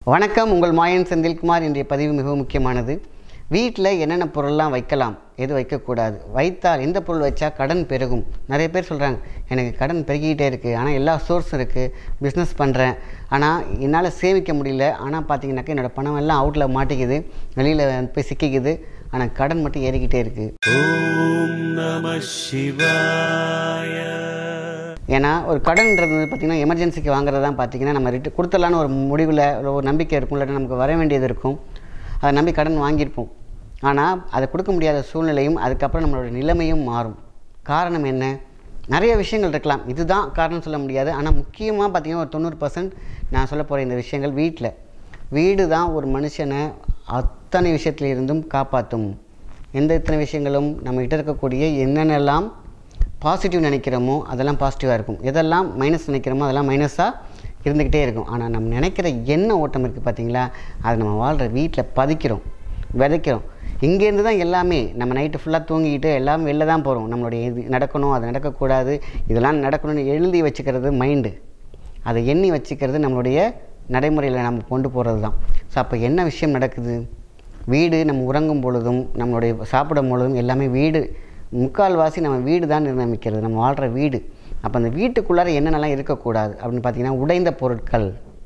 வணக்கம் உங்கள் மாயன் செந்தில்குமார் இன்றைய பதிவு மிகவும் முக்கியமானது வீட்டில் என்னென்ன பொருள்லாம் வைக்கலாம் எது வைக்கக்கூடாது வைத்தால் எந்த பொருள் வச்சா கடன் பெருகும் நிறைய பேர் சொல்கிறாங்க எனக்கு கடன் பெருகிக்கிட்டே இருக்குது ஆனால் எல்லா சோர்ஸும் இருக்குது பிஸ்னஸ் பண்ணுறேன் ஆனால் என்னால் சேமிக்க முடியல ஆனால் பார்த்தீங்கன்னாக்கா என்னோடய பணம் எல்லாம் அவுட்டில் மாட்டிக்குது வெளியில் போய் சிக்கிக்குது ஆனால் கடன் மட்டும் ஏறிக்கிட்டே இருக்குது ॐ नमः शिवाय ஏன்னா ஒரு கடன்ன்றது வந்து பார்த்திங்கன்னா எமர்ஜென்சிக்கு வாங்குறது தான் பார்த்தீங்கன்னா நம்ம ரிட்டு கொடுத்துடலான்னு ஒரு முடிவில் ஒரு நம்பிக்கை இருக்கும் இல்லாட்டி நமக்கு வர வேண்டியது இருக்கும் அதை நம்பி கடன் வாங்கியிருப்போம் ஆனால் அதை கொடுக்க முடியாத சூழ்நிலையும் அதுக்கப்புறம் நம்மளோட நிலைமையும் மாறும் காரணம் என்ன நிறைய விஷயங்கள் இருக்கலாம் இதுதான் காரணம் சொல்ல முடியாது ஆனால் முக்கியமாக பார்த்திங்கன்னா ஒரு தொண்ணூறு பர்சன்ட் நான் சொல்ல போகிற இந்த விஷயங்கள் வீட்டில் வீடு தான் ஒரு மனுஷனை அத்தனை விஷயத்துல இருந்தும் காப்பாற்றும் எந்த இத்தனை விஷயங்களும் நம்மகிட்ட இருக்கக்கூடிய என்னென்னலாம் பாசிட்டிவ் நினைக்கிறோமோ அதெல்லாம் பாசிட்டிவாக இருக்கும் எதெல்லாம் மைனஸ் நினைக்கிறோமோ அதெல்லாம் மைனஸாக இருந்துக்கிட்டே இருக்கும் ஆனால் நம்ம நினைக்கிற என்ன ஓட்டம் இருக்குது பார்த்தீங்களா அதை நம்ம வாழ்கிற வீட்டில் பதிக்கிறோம் விதைக்கிறோம் இங்கேருந்து தான் எல்லாமே நம்ம நைட்டு ஃபுல்லாக தூங்கிக்கிட்டு எல்லாமே வெளில தான் போகிறோம் நம்மளுடைய இது நடக்கணும் அது நடக்கக்கூடாது இதெல்லாம் நடக்கணும்னு எழுதி வச்சுக்கிறது மைண்டு அதை எண்ணி வச்சுக்கிறது நம்மளுடைய நடைமுறையில் நம்ம கொண்டு போகிறது தான் ஸோ அப்போ என்ன விஷயம் நடக்குது வீடு நம்ம உறங்கும் பொழுதும் நம்மளுடைய சாப்பிடும் பொழுதும் எல்லாமே வீடு முக்கால்வாசி நம்ம வீடு தான் நிர்ணயிக்கிறது நம்ம வாழ்கிற வீடு அப்போ அந்த வீட்டுக்குள்ளார என்னென்னலாம் இருக்கக்கூடாது அப்படின்னு பார்த்தீங்கன்னா உடைந்த பொருட்கள்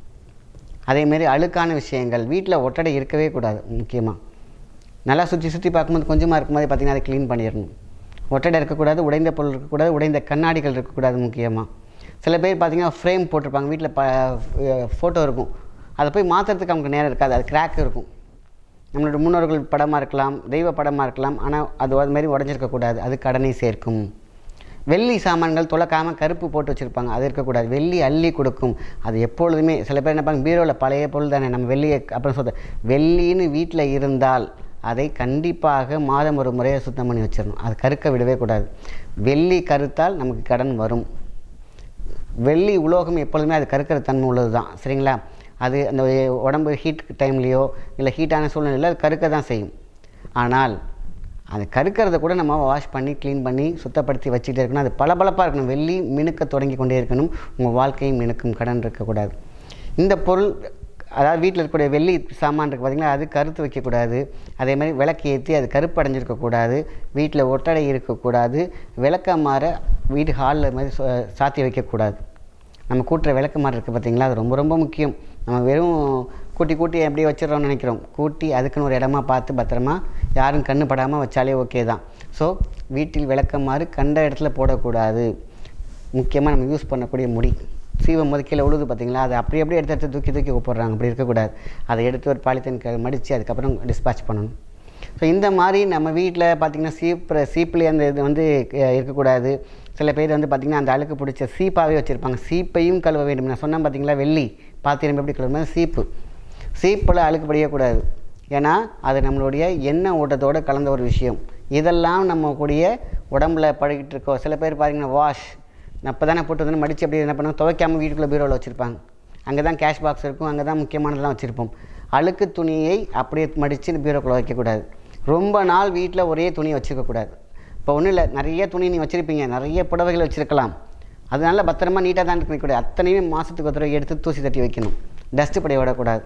அதேமாரி அழுக்கான விஷயங்கள் வீட்டில் ஒட்டடை இருக்கவே கூடாது முக்கியமாக நல்லா சுற்றி சுற்றி பார்க்கும்போது கொஞ்சமாக இருக்கும்போது பார்த்தீங்கன்னா அதை க்ளீன் பண்ணிடணும் ஒட்டடை இருக்கக்கூடாது உடைந்த பொருள் இருக்கக்கூடாது உடைந்த கண்ணாடிகள் இருக்கக்கூடாது முக்கியமாக சில பேர் பார்த்தீங்கன்னா ஃப்ரேம் போட்டிருப்பாங்க வீட்டில் ப ஃபோட்டோ இருக்கும் அதை போய் மாற்றுறதுக்கு அவங்களுக்கு நேரம் இருக்காது அது கிராக் இருக்கும் நம்மளோட முன்னோர்கள் படமாக இருக்கலாம் தெய்வ படமாக இருக்கலாம் ஆனால் அது அது மாதிரி உடஞ்சிருக்கக்கூடாது அது கடனை சேர்க்கும் வெள்ளி சாமான்கள் துளக்காமல் கருப்பு போட்டு வச்சுருப்பாங்க அது இருக்கக்கூடாது வெள்ளி அள்ளி கொடுக்கும் அது எப்பொழுதுமே சில பேர் நினைப்பாங்க பீரோவில் பழைய பொருள் தானே நம்ம வெள்ளியை அப்புறம் சொல்ல வெள்ளின்னு வீட்டில் இருந்தால் அதை கண்டிப்பாக மாதம் ஒரு முறையை சுத்தம் பண்ணி வச்சிடணும் அது கருக்க விடவே கூடாது வெள்ளி கருத்தால் நமக்கு கடன் வரும் வெள்ளி உலோகம் எப்பொழுதுமே அது கருக்கிற தன்மை உள்ளது தான் சரிங்களா அது அந்த உடம்பு ஹீட் டைம்லேயோ இல்லை ஹீட்டான சூழ்நிலையில் அது கருக்க தான் செய்யும் ஆனால் அது கருக்கிறத கூட நம்ம வாஷ் பண்ணி க்ளீன் பண்ணி சுத்தப்படுத்தி வச்சுட்டே இருக்கணும் அது பளபளப்பாக இருக்கணும் வெள்ளி மினுக்க தொடங்கி கொண்டே இருக்கணும் உங்கள் வாழ்க்கையும் மினுக்கும் கடன் இருக்கக்கூடாது இந்த பொருள் அதாவது வீட்டில் இருக்கக்கூடிய வெள்ளி சாமான் இருக்குது பார்த்திங்களா அது கருத்து வைக்கக்கூடாது அதே மாதிரி விளக்கு ஏற்றி அது கருப்பு அடைஞ்சிருக்கக்கூடாது வீட்டில் ஒட்டடை இருக்கக்கூடாது விளக்க மாற வீட்டு ஹாலில் மாதிரி சா- சாத்தி வைக்கக்கூடாது நம்ம கூட்டுற விளக்கு மாதிரி இருக்குது பார்த்தீங்களா அது ரொம்ப ரொம்ப முக்கியம் நம்ம வெறும் கூட்டி கூட்டி அப்படியே வச்சிடறோம்னு நினைக்கிறோம் கூட்டி அதுக்குன்னு ஒரு இடமா பார்த்து பத்திரமா யாரும் கண்ணு படாமல் வச்சாலே ஓகே தான் ஸோ வீட்டில் விளக்கமாறு கண்ட இடத்துல போடக்கூடாது முக்கியமாக நம்ம யூஸ் பண்ணக்கூடிய முடி சீவம் போது கீழே உழுது பார்த்தீங்களா அதை அப்படி அப்படியே எடுத்து எடுத்து தூக்கி தூக்கி போடுறாங்க அப்படி இருக்கக்கூடாது அதை எடுத்து ஒரு பாலித்தீன் மடித்து அதுக்கப்புறம் டிஸ்பேச் பண்ணணும் ஸோ இந்த மாதிரி நம்ம வீட்டில் பார்த்திங்கன்னா சீப்பு சீப்புலேயே அந்த இது வந்து அஹ், இருக்கக்கூடாது சில பேர் வந்து பார்த்திங்கன்னா அந்த அழுக்கு பிடிச்ச சீப்பாகவே வச்சுருப்பாங்க சீப்பையும் கழுவ வேண்டும் நான் சொன்னேன் பார்த்தீங்களா வெள்ளி பாத்திரம் எப்படி கழுவுனா சீப்பு சீப்பில் அழுக்கு படியக்கூடாது ஏன்னா அது நம்மளுடைய எண்ணெய் ஓட்டத்தோடு கலந்த ஒரு விஷயம் இதெல்லாம் நம்ம கூடிய உடம்புல பழகிட்டு இருக்கோம் சில பேர் பாருங்கன்னா வாஷ் அப்போ தானே போட்டு வந்து மடித்து அப்படியே என்ன பண்ணுவோம் துவைக்காமல் வீட்டுக்குள்ளே பீரோவில் வச்சுருப்பாங்க அங்கே தான் கேஷ் பாக்ஸ் இருக்கும் அங்கே தான் முக்கியமானதெல்லாம் வச்சுருப்போம் அழுக்கு துணியை அப்படியே மடித்து பீரோக்குள்ளே வைக்கக்கூடாது ரொம்ப நாள் வீட்டில் ஒரே துணியை வச்சுருக்கக்கூடாது இப்போ ஒன்றும் இல்லை நிறைய துணி நீ வச்சுருப்பீங்க நிறைய புடவைகள் வச்சுருக்கலாம் அது நல்லா பத்திரமா நீட்டாக தான் இருக்கக்கூடாது அத்தனையுமே மாதத்துக்கு ஒரு தடவை எடுத்து தூசி தட்டி வைக்கணும் டஸ்ட்டு படைய விடக்கூடாது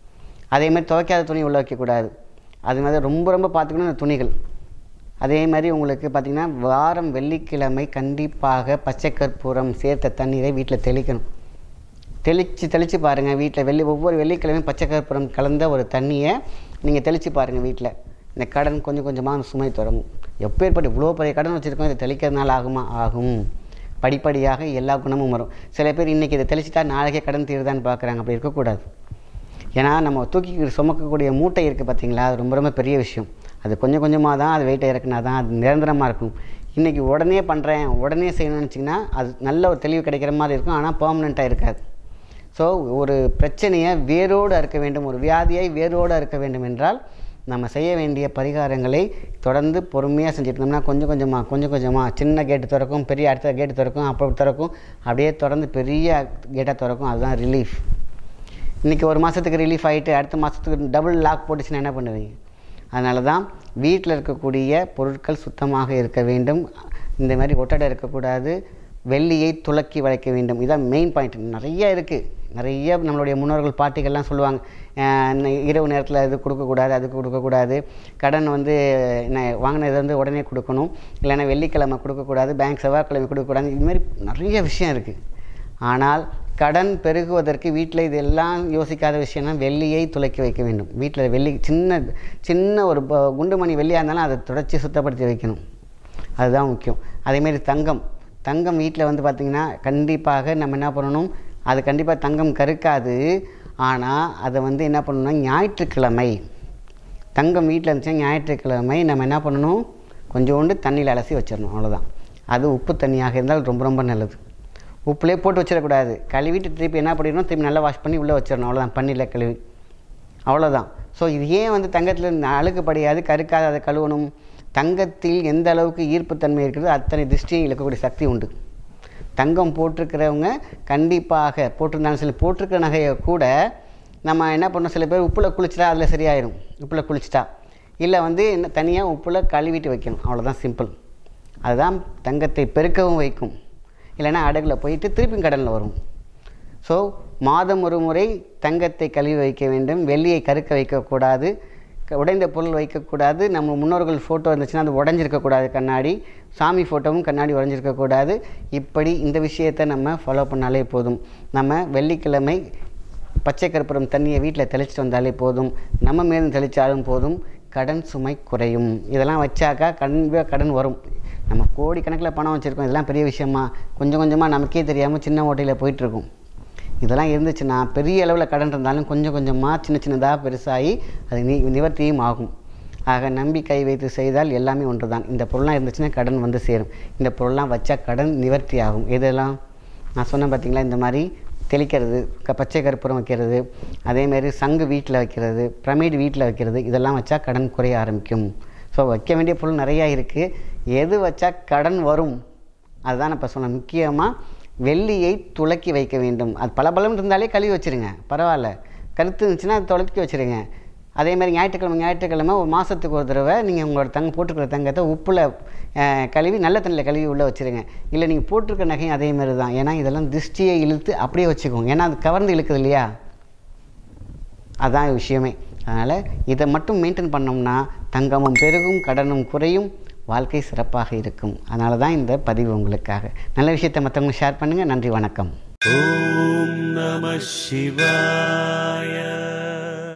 அதே மாதிரி துவைக்காத துணி உள்ளே வைக்கக்கூடாது அது மாதிரி ரொம்ப ரொம்ப பார்த்துக்கணும் இந்த துணிகள் அதே மாதிரி உங்களுக்கு பார்த்திங்கன்னா வாரம் வெள்ளிக்கிழமை கண்டிப்பாக பச்சை கற்பூரம் சேர்த்த தண்ணீரை வீட்டில் தெளிக்கணும் தெளித்து தெளித்து பாருங்கள் வீட்டில் வெள்ளி ஒவ்வொரு வெள்ளிக்கிழமையும் பச்சை கற்பூரம் கலந்த ஒரு தண்ணியை நீங்கள் தெளித்து பாருங்கள் வீட்டில் இந்த கடன் கொஞ்சம் கொஞ்சமாக சுமை தொடங்கும் எப்பேற்பட்ட இவ்வளோ பெரிய கடன் வச்சுருக்கோம் இதை தெளிக்கிறதுனால ஆகுமா ஆகும் படிப்படியாக எல்லா குணமும் வரும் சில பேர் இன்றைக்கி இதை தெளிச்சிட்டா நாளைக்கே கடன் தீருதான்னு பார்க்குறாங்க அப்படி இருக்கக்கூடாது ஏன்னா நம்ம தூக்கி சுமக்கக்கூடிய மூட்டை இருக்குது பார்த்தீங்களா அது ரொம்ப ரொம்ப பெரிய விஷயம் அது கொஞ்சம் கொஞ்சமாக தான் அது வெயிட்டை இறக்குனா தான் அது நிரந்தரமாக இருக்கும் இன்றைக்கி உடனே பண்ணுறேன் உடனே செய்யணும்னு நினச்சிங்கன்னா அது நல்ல ஒரு தெளிவு கிடைக்கிற மாதிரி இருக்கும் ஆனால் பெர்மனெண்ட்டாக இருக்காது ஸோ ஒரு பிரச்சனையை வேரோடு அறுக்க வேண்டும் ஒரு வியாதியை வேரோடு அறுக்க வேண்டும் என்றால் நம்ம செய்ய வேண்டிய பரிகாரங்களை தொடர்ந்து பொறுமையாக செஞ்சுட்டு இருந்தோம்னா கொஞ்சம் கொஞ்சமாக கொஞ்சம் கொஞ்சமாக சின்ன கேட்டு திறக்கும் பெரிய அடுத்த கேட்டு திறக்கும் அப்போ திறக்கும் அப்படியே தொடர்ந்து பெரிய கேட்டாக திறக்கும் அதுதான் ரிலீஃப் இன்றைக்கி ஒரு மாதத்துக்கு ரிலீஃப் ஆகிட்டு அடுத்த மாதத்துக்கு டபுள் லாக் போட்டுச்சுன்னா என்ன பண்ணுவீங்க அதனால தான் வீட்டில் இருக்கக்கூடிய பொருட்கள் சுத்தமாக இருக்க வேண்டும் இந்த மாதிரி ஒட்டடை இருக்கக்கூடாது வெள்ளியை துலக்கி வளைக்க வேண்டும் இதான் மெயின் பாயிண்ட் நிறைய இருக்குது நிறைய நம்மளுடைய முன்னோர்கள் பாட்டிகள்லாம் சொல்லுவாங்க அஹ் இன்ன இரவு நேரத்தில் இது கொடுக்கக்கூடாது அது கொடுக்கக்கூடாது கடன் வந்து என்ன வாங்கினது வந்து உடனே கொடுக்கணும் இல்லைன்னா வெள்ளிக்கிழமை கொடுக்கக்கூடாது பேங்க் செவ்வாய்க்கிழமை கொடுக்கக்கூடாது இதுமாரி நிறைய விஷயம் இருக்குது ஆனால் கடன் பெருகுவதற்கு வீட்டில் இதெல்லாம் யோசிக்காத விஷயம்னா வெள்ளியை துளைக்கி வைக்க வேண்டும் வீட்டில் வெள்ளி சின்ன சின்ன ஒரு ப- குண்டுமணி வெள்ளியாக இருந்தாலும் அதை தொடச்சி சுத்தப்படுத்தி வைக்கணும் அதுதான் முக்கியம் அதேமாரி தங்கம் தங்கம் வீட்டில் வந்து பார்த்திங்கன்னா கண்டிப்பாக நம்ம என்ன பண்ணணும் அது கண்டிப்பாக தங்கம் கருக்காது ஆனால் அதை வந்து என்ன பண்ணணும்னா ஞாயிற்றுக்கிழமை தங்கம் வீட்டில் இருந்துச்சுன்னா ஞாயிற்றுக்கிழமை நம்ம என்ன பண்ணணும் கொஞ்சோண்டு தண்ணியில் அலசி வச்சிடணும் அவ்வளோதான் அது உப்பு தண்ணியாக இருந்தால் ரொம்ப ரொம்ப நல்லது உப்புலேயே போட்டு வச்சிடக்கூடாது கழுவிட்டு திருப்பி என்ன பண்ணிடணும் திருப்பி நல்லா வாஷ் பண்ணி உள்ளே வச்சிடணும் அவ்வளோதான் பண்ணியில் கழுவி அவ்வளோதான் ஸோ இது ஏன் வந்து தங்கத்தில் அழுக்கு படியாது கருக்காது அதை கழுவணும் தங்கத்தில் எந்த அளவுக்கு ஈர்ப்புத்தன்மை இருக்கிறதோ அத்தனை திருஷ்டியும் இழக்கக்கூடிய சக்தி உண்டு தங்கம் போட்டிருக்கிறவங்க கண்டிப்பாக போட்டிருந்தாலும் சரி போட்டிருக்கிற நகையை கூட நம்ம என்ன பண்ணோம் சில பேர் உப்பில் குளிச்சிட்டா அதில் சரியாயிடும் உப்பில் குளிச்சிட்டா இல்லை வந்து என்ன தனியாக உப்பில் கழுவிட்டு வைக்கணும் அவ்வளோதான் சிம்பிள் அதுதான் தங்கத்தை பெருக்கவும் வைக்கும் இல்லைன்னா அடகுல போயிட்டு திருப்பி கடனில் வரும் ஸோ மாதம் ஒரு முறை தங்கத்தை கழுவி வைக்க வேண்டும் வெள்ளியை கருக்க வைக்கக்கூடாது க- உடைந்த பொருள் வைக்கக்கூடாது நம்ம முன்னோர்கள் ஃபோட்டோ இருந்துச்சுன்னா அது உடஞ்சிருக்கக்கூடாது கண்ணாடி சாமி ஃபோட்டோவும் கண்ணாடி உடஞ்சிருக்கக்கூடாது இப்படி இந்த விஷயத்தை நம்ம ஃபாலோ பண்ணாலே போதும் நம்ம வெள்ளிக்கிழமை பச்சை கற்பூரம் தண்ணியை வீட்டில் தெளிச்சிட்டு வந்தாலே போதும் நம்ம மேலும் தெளித்தாலும் போதும் கடன் சுமை குறையும் இதெல்லாம் வச்சாக்கா கண்டிப்பாக கடன் வரும் நம்ம கோடிக்கணக்கில் பணம் வச்சுருக்கோம் இதெல்லாம் பெரிய விஷயமா கொஞ்சம் கொஞ்சமாக நமக்கே தெரியாமல் சின்ன ஓட்டையில் போயிட்டுருக்கும் இதெல்லாம் இருந்துச்சுன்னா பெரிய அளவில் கடன் இருந்தாலும் கொஞ்சம் கொஞ்சமாக சின்ன சின்னதாக பெருசாகி அது நி நிவர்த்தியும் ஆகும் ஆக நம்பி கை வைத்து செய்தால் எல்லாமே ஒன்று தான் இந்த பொருள்லாம் இருந்துச்சுன்னா கடன் வந்து சேரும் இந்த பொருள்லாம் வச்சா கடன் நிவர்த்தி ஆகும் இதெல்லாம் நான் சொன்னேன் பார்த்தீங்களா இந்த மாதிரி தெளிக்கிறது க பச்சை கற்பூரம் வைக்கிறது அதேமாரி சங்கு வீட்டில் வைக்கிறது பிரமிடு வீட்டில் வைக்கிறது இதெல்லாம் வச்சா கடன் குறைய ஆரம்பிக்கும் ஸோ வைக்க வேண்டிய பொருள் நிறையா இருக்குது எது வச்சா கடன் வரும் அதுதான் நான் இப்போ சொன்னேன் முக்கியமாக வெள்ளியை துலக்கி வைக்க வேண்டும் அது பல பலம் இருந்தாலே கழுவி வச்சிருங்க பரவாயில்ல கருத்து இருந்துச்சுன்னா அது துலக்கி வச்சிருங்க அதே மாதிரி ஞாயிற்றுக்கிழமை ஞாயிற்றுக்கிழமை ஒரு மாதத்துக்கு ஒரு தடவை நீங்கள் உங்களோட தங்க போட்டுக்கிற தங்கத்தை உப்பில் அஹ், கழுவி நல்ல தண்ணியில் கழுவி உள்ளே வச்சிருங்க இல்லை நீங்கள் போட்டிருக்க நகையும் அதே மாதிரி தான் ஏன்னா இதெல்லாம் திருஷ்டியை இழுத்து அப்படியே வச்சுக்கோங்க ஏன்னா அது கவர்ந்து இழுக்குது இல்லையா அதான் விஷயமே அதனால் இதை மட்டும் மெயின்டைன் பண்ணோம்னா தங்கமும் பெருகும் கடனும் குறையும் வாழ்க்கை சிறப்பாக இருக்கும் அதனால தான் இந்த பதிவு உங்களுக்காக நல்ல விஷயத்தை மற்றவங்க ஷேர் பண்ணுங்கள் நன்றி வணக்கம் ॐ नमः शिवाय